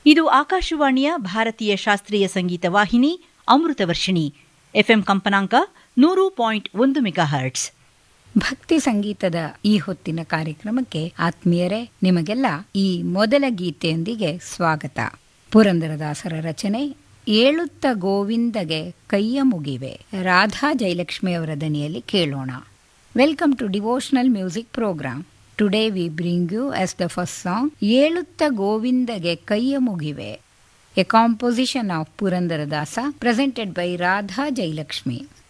ಇದು ಆಕಾಶವಾಣಿಯ ಭಾರತೀಯ ಶಾಸ್ತ್ರೀಯ ಸಂಗೀತ ವಾಹಿನಿ ಅಮೃತವರ್ಷಿಣಿ ಎಫ್ಎಂ ಕಂಪನಾಂಕ ನೂರು ಪಾಯಿಂಟ್ ಒಂದು ಮೆಗಾ ಹರ್ಟ್ಸ್ ಭಕ್ತಿ ಸಂಗೀತದ ಈ ಹೊತ್ತಿನ ಕಾರ್ಯಕ್ರಮಕ್ಕೆ ಆತ್ಮೀಯರೇ ನಿಮಗೆಲ್ಲ ಈ ಮೊದಲ ಗೀತೆಯೊಂದಿಗೆ ಸ್ವಾಗತ ಪುರಂದರದಾಸರ ರಚನೆ ಏಳುತ್ತ ಗೋವಿಂದಗೆ ಕೈಯ ಮುಗಿವೆ ರಾಧಾ ಜಯಲಕ್ಷ್ಮಿ ಅವರ ದನಿಯಲ್ಲಿ ಕೇಳೋಣ welcome to devotional music program today we bring you as the first song ಏಳುತ್ತ ಗೋವಿಂದಗೆ ಕೈಯ ಮುಗಿವೆ a composition of Purandaradasa presented by Radha Jayalakshmi